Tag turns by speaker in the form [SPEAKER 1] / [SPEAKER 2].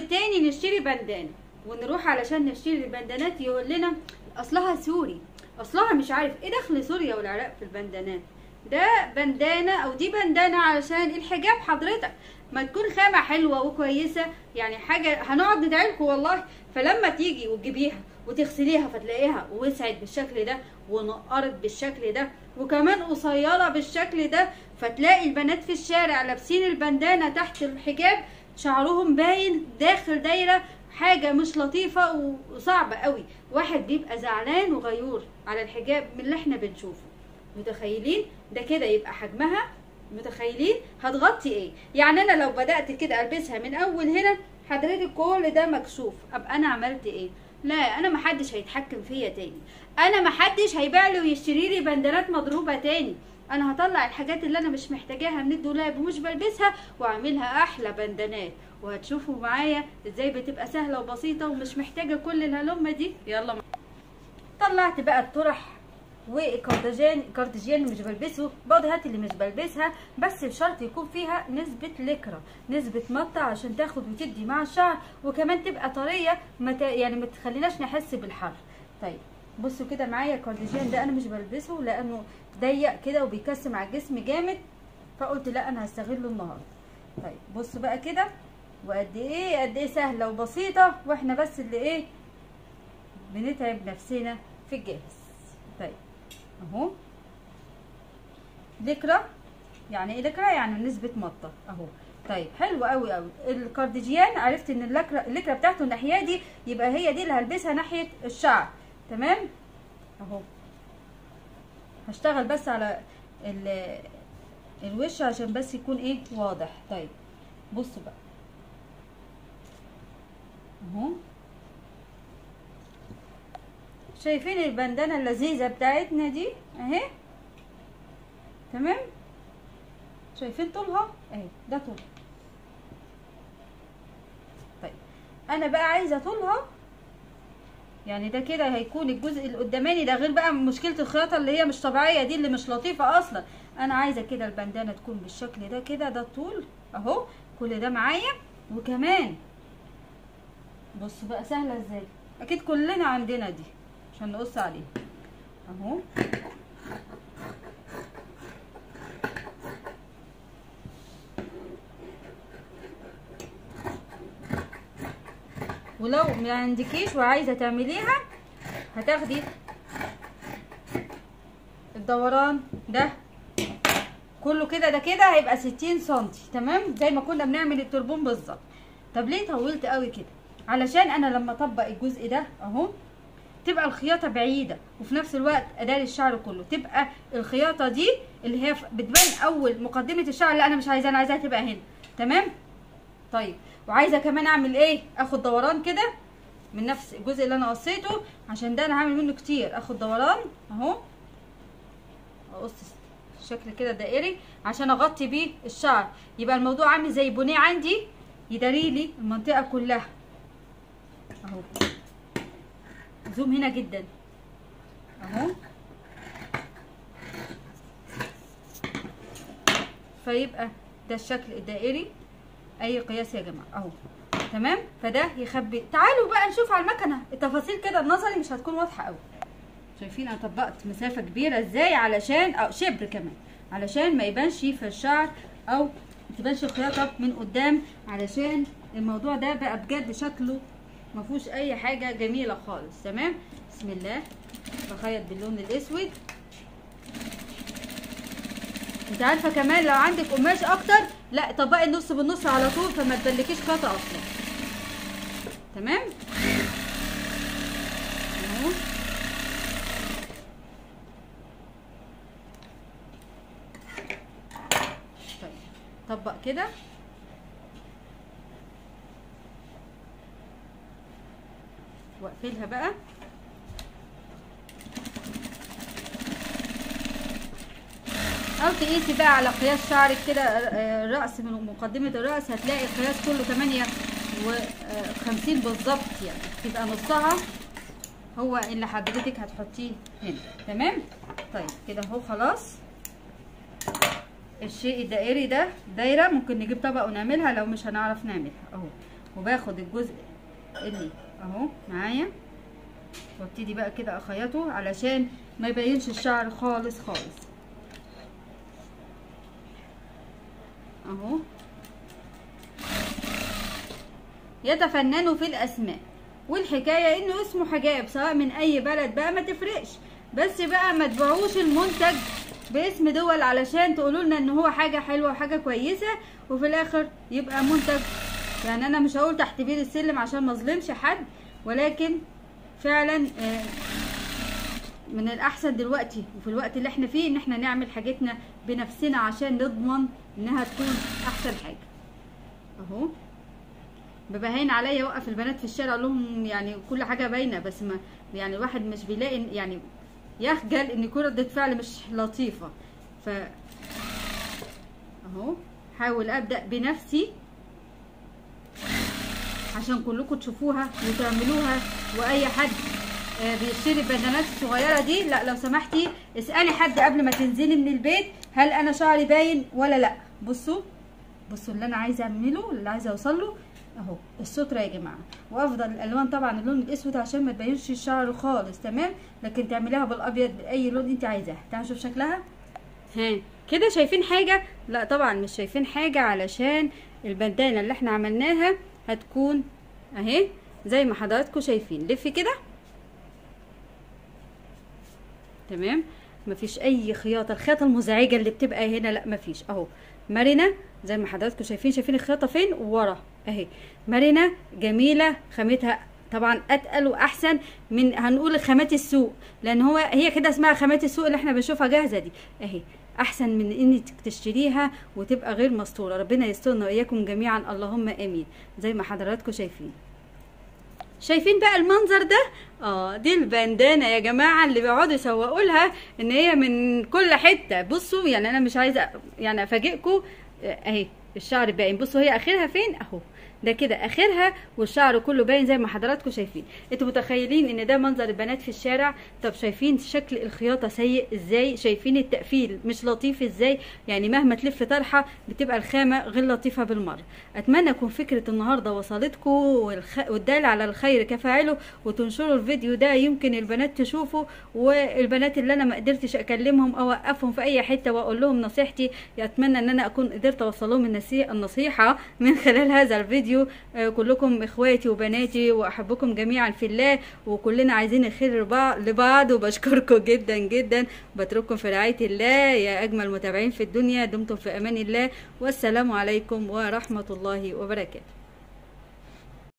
[SPEAKER 1] والتاني نشتري بندانه ونروح علشان نشتري البندانات يقول لنا اصلها سوري اصلها مش عارف ايه دخل سوريا والعراق في البندانات ده بندانه او دي بندانه علشان الحجاب حضرتك ما تكون خامه حلوه وكويسه يعني حاجه هنقعد ندعي لكم والله فلما تيجي وتجيبيها وتغسليها فتلاقيها وسعت بالشكل ده ونقرت بالشكل ده وكمان قصيره بالشكل ده فتلاقي البنات في الشارع لابسين البندانه تحت الحجاب شعرهم باين داخل دايره حاجه مش لطيفه وصعبه قوي واحد بيبقى زعلان وغيور على الحجاب من اللي احنا بنشوفه متخيلين ده كده يبقى حجمها متخيلين هتغطي ايه يعني انا لو بدات كده البسها من اول هنا حضرتك كل ده مكشوف ابقى انا عملت ايه لا انا محدش هيتحكم فيا تاني انا محدش هيبيع لي ويشتري لي بندانات مضروبه تاني انا هطلع الحاجات اللي انا مش محتاجاها من الدولاب ومش بلبسها واعملها احلى بندانات وهتشوفوا معايا ازاي بتبقى سهله وبسيطه ومش محتاجه كل الهلمه دي يلا طلعت بقى الطرح والكارديجان الكارديجان اللي مش بلبسه بوديهات اللي مش بلبسها بس بشرط يكون فيها نسبة لكرة نسبة مطة عشان تاخد وتدي مع الشعر وكمان تبقى طرية مت... يعني ما تخليناش نحس بالحر طيب بصوا كده معايا الكارديجان ده انا مش بلبسه لانه ضيق كده وبيكسم على الجسم جامد فقلت لا انا هستغله النهارده طيب بصوا بقى كده وقد ايه قد ايه سهله وبسيطه واحنا بس اللي ايه بنتعب نفسنا في الجاهز طيب اهو لكرة يعني ايه لكرة يعني نسبة مطة اهو طيب حلو قوي قوي الكارديجيان عرفت ان اللكرة اللكرة بتاعته الناحية دي يبقى هي دي اللي هلبسها ناحية الشعر تمام اهو هشتغل بس على ال الوش عشان بس يكون ايه واضح طيب بصوا بقى اهو شايفين البندانه اللذيذه بتاعتنا دي اهي تمام شايفين طولها اهي ده طولها طيب انا بقى عايزه طولها يعني ده كده هيكون الجزء القداماني ده غير بقى مشكله الخياطه اللي هي مش طبيعيه دي اللي مش لطيفه اصلا انا عايزه كده البندانه تكون بالشكل ده كده ده الطول اهو كل ده معايا وكمان بصوا بقى سهله ازاي اكيد كلنا عندنا دي عشان نقص عليه اهو ولو ما عندكيش وعايزه تعمليها هتاخدي الدوران ده كله كده ده كده هيبقى ستين سنتي تمام زي ما كنا بنعمل التربون بالظبط طب ليه طولت قوي كده علشان انا لما اطبق الجزء ده اهو تبقى الخياطه بعيده وفي نفس الوقت اداري الشعر كله تبقى الخياطه دي اللي هي بتبان اول مقدمه الشعر اللي انا مش عايزاها انا عايزاها تبقى هنا تمام طيب وعايزه كمان اعمل ايه اخد دوران كده من نفس الجزء اللي انا قصيته عشان ده انا هعمل منه كتير اخد دوران اهو اقص شكل كده دائري عشان اغطي بيه الشعر يبقى الموضوع عامل زي بونيه عندي يداري لي المنطقه كلها اهو زوم هنا جدا اهو فيبقى ده الشكل الدائري اي قياس يا جماعه اهو تمام فده يخبي تعالوا بقى نشوف على المكنه التفاصيل كده النظري مش هتكون واضحه قوي شايفين انا طبقت مسافه كبيره ازاي علشان او شبر كمان علشان ما يبانش في الشعر او ما تبانش الخياطه من قدام علشان الموضوع ده بقى بجد شكله ما فيهوش اي حاجه جميله خالص تمام بسم الله بخيط باللون الاسود انت عارفه كمان لو عندك قماش اكتر لا طبقي النص بالنص على طول فما تبلكيش خطا اصلا تمام اهو طيب طبق كده واقفلها بقى او تقيسي بقى على قياس شعرك كده الرأس من مقدمة الرأس هتلاقي القياس كله تمانية وخمسين بالظبط يعني تبقى نصها هو اللي حضرتك هتحطيه هنا تمام طيب كده اهو خلاص الشيء الدائري ده دايرة ممكن نجيب طبق ونعملها لو مش هنعرف نعملها اهو وباخد الجزء اللي اهو معايا وابتدي بقى كده اخيطه علشان ما يبينش الشعر خالص خالص اهو يتفننوا في الاسماء والحكايه انه اسمه حجاب سواء من اي بلد بقى ما تفرقش بس بقى ما تبيعوش المنتج باسم دول علشان تقولوا لنا ان هو حاجه حلوه وحاجه كويسه وفي الاخر يبقى منتج يعني انا مش هقول تحت بير السلم عشان ما اظلمش حد ولكن فعلا آه، من الاحسن دلوقتي وفي الوقت اللي احنا فيه ان احنا نعمل حاجتنا بنفسنا عشان نضمن انها تكون احسن حاجه اهو بيبقى هين عليا اوقف البنات في الشارع اقول لهم يعني كل حاجه باينه بس ما يعني الواحد مش بيلاقي يعني يخجل ان يكون ردة فعل مش لطيفه ف اهو حاول ابدا بنفسي عشان كلكم تشوفوها وتعملوها واي حد آه، بيشتري البندانات الصغيره دي لا لو سمحتي اسالي حد قبل ما تنزلي من البيت هل انا شعري باين ولا لا بصوا بصوا اللي انا عايزه اعمله اللي عايزه اوصل له اهو السترة يا جماعه وافضل الالوان طبعا اللون الاسود عشان ما تبينش الشعر خالص تمام لكن تعمليها بالابيض باي لون انت عايزاه تعالوا نشوف شكلها ها كده شايفين حاجه لا طبعا مش شايفين حاجه علشان البندانه اللي احنا عملناها هتكون اهي زي ما حضراتكم شايفين لفي كده تمام مفيش اي خياطه الخياطه المزعجه اللي بتبقى هنا لا مفيش اهو مرنه زي ما حضراتكم شايفين شايفين الخياطه فين ورا اهي مرنه جميله خامتها طبعا اتقل واحسن من هنقول خامات السوق لان هو هي كده اسمها خامات السوق اللي احنا بنشوفها جاهزه دي اهي احسن من انك تشتريها وتبقى غير مستوره ربنا يسترنا واياكم جميعا اللهم امين زي ما حضراتكم شايفين شايفين بقى المنظر ده اه دي البندانه يا جماعه اللي بيقعدوا يسوقوا لها ان هي من كل حته بصوا يعني انا مش عايزه يعني افاجئكم آه، اهي الشعر باين بصوا هي اخرها فين اهو ده كده اخرها والشعر كله باين زي ما حضراتكم شايفين انتوا متخيلين ان ده منظر البنات في الشارع طب شايفين شكل الخياطه سيء ازاي شايفين التقفيل مش لطيف ازاي يعني مهما تلف طرحه بتبقى الخامه غير لطيفه بالمره اتمنى تكون فكره النهارده وصلتكم والخ... والدال على الخير كفاعله وتنشروا الفيديو ده يمكن البنات تشوفه والبنات اللي انا ما قدرتش اكلمهم او اوقفهم في اي حته واقول لهم نصيحتي اتمنى ان انا اكون قدرت اوصل لهم النسي- النصيحه من خلال هذا الفيديو آه، كلكم اخواتي وبناتي واحبكم جميعا في الله وكلنا عايزين الخير لبع- لبعض وبشكركم جدا جدا بترككم في رعايه الله يا اجمل متابعين في الدنيا دمتم في امان الله والسلام عليكم ورحمه الله وبركاته